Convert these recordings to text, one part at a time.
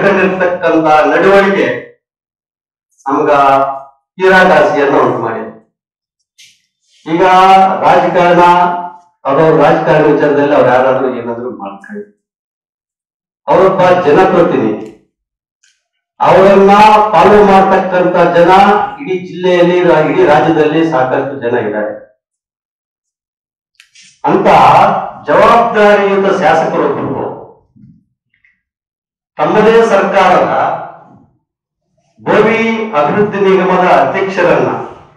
ತಗೊಂಡಿರ್ತಕ್ಕಂತ ನಡವಳಿಕೆ ನಮ್ಗ ತೀರಾಗಾಸಿಯನ್ನ ಉಂಟು ಮಾಡಿದೆ ಈಗ ರಾಜಕಾರಣ ಅದವ್ರ ರಾಜಕಾರಣ ವಿಚಾರದಲ್ಲಿ ಅವ್ರು ಯಾರಾದ್ರೂ ಏನಾದ್ರು ಮಾಡ್ಕೊಳ್ಳಿ ಅವರೊಬ್ಬ ಜನಪ್ರತಿನಿಧಿ ಅವರನ್ನ ಫಾಲೋ ಮಾಡ್ತಕ್ಕಂತ ಜನ ಇಡೀ ಜಿಲ್ಲೆಯಲ್ಲಿ ರಾ- ಇಡೀ ರಾಜ್ಯದಲ್ಲಿ ಸಾಕಷ್ಟು ಜನ ಇದ್ದಾರೆ ಅಂತ ಜವಾಬ್ದಾರಿಯುತ ಶಾಸಕರೊಬ್ಬರು ತಮ್ಮದೇ ಸರ್ಕಾರದ ಭವಿ ಅಭಿವೃದ್ಧಿ ನಿಗಮದ ಅಧ್ಯಕ್ಷರನ್ನ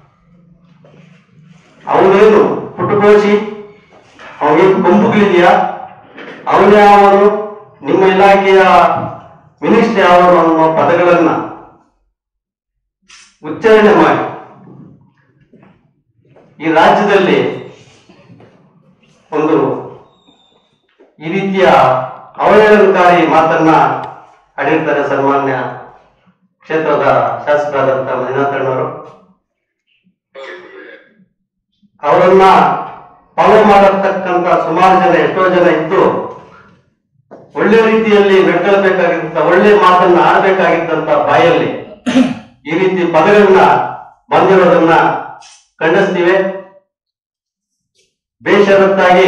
ಅವನೇನು ಪುಟುಕೋಶಿ ಅವನೇನು ಕೊಂಬುಗಳಿದೆಯಾ ಅವನೇ ಅವನು ನಿಮ್ಮ ಇಲಾಖೆಯ ಮಿನಿಸ್ಟರ್ ಯಾವನು ಅನ್ನೋ ಪದಗಳನ್ನ ಉಚ್ಚಾರಣೆ ಮಾಡಿ ಈ ರಾಜ್ಯದಲ್ಲಿ ಒಂದು ಈ ರೀತಿಯ ಅವಹೇಳನಕಾರಿ ಮಾತನ್ನ ಆಡಿರ್ತಾರೆ ಸನ್ಮಾನ್ಯ ಕ್ಷೇತ್ರದ ಶಾಸಕರಾದಂತ ಮಂಜುನಾಥಣ್ಣವರು ಅವರನ್ನ ಫಾಲೋ ಮಾಡತಕ್ಕಂತ ಸುಮಾರು ಜನ ಎಷ್ಟೋ ಜನ ಇದ್ದು ಒಳ್ಳೆ ರೀತಿಯಲ್ಲಿ ನಡ್ಕೊಳ್ಬೇಕಾಗಿದ್ದ ಒಳ್ಳೆ ಮಾತನ್ನ ಆಡ್ಬೇಕಾಗಿದ್ದಂತ ಬಾಯಲ್ಲಿ ಈ ರೀತಿ ಪದಗಳನ್ನ ಬಂದಿರೋದನ್ನ ಖಂಡಿಸ್ತೀವಿ ಬೇಷರತ್ತಾಗಿ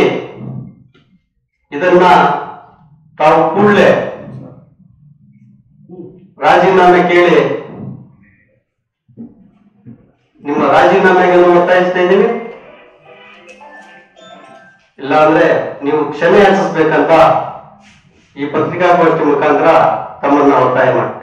ಇದನ್ನ ತಾವು ಕೂಡಲೇ ರಾಜೀನಾಮೆ ಕೇಳಿ ನಿಮ್ಮ ರಾಜೀನಾಮೆಗೆ ಒತ್ತಾಯಿಸ್ತಾ ಇದ್ದೀವಿ ಇಲ್ಲ ಅಂದ್ರೆ ನೀವು ಕ್ಷಮೆ ಯಾಚಿಸ್ಬೇಕಂತ ಈ ಪತ್ರಿಕಾಗೋಷ್ಠಿ ಮುಖಾಂತರ ತಮ್ಮನ್ನ ಒತ್ತಾಯ ಮಾಡ್ತೀವಿ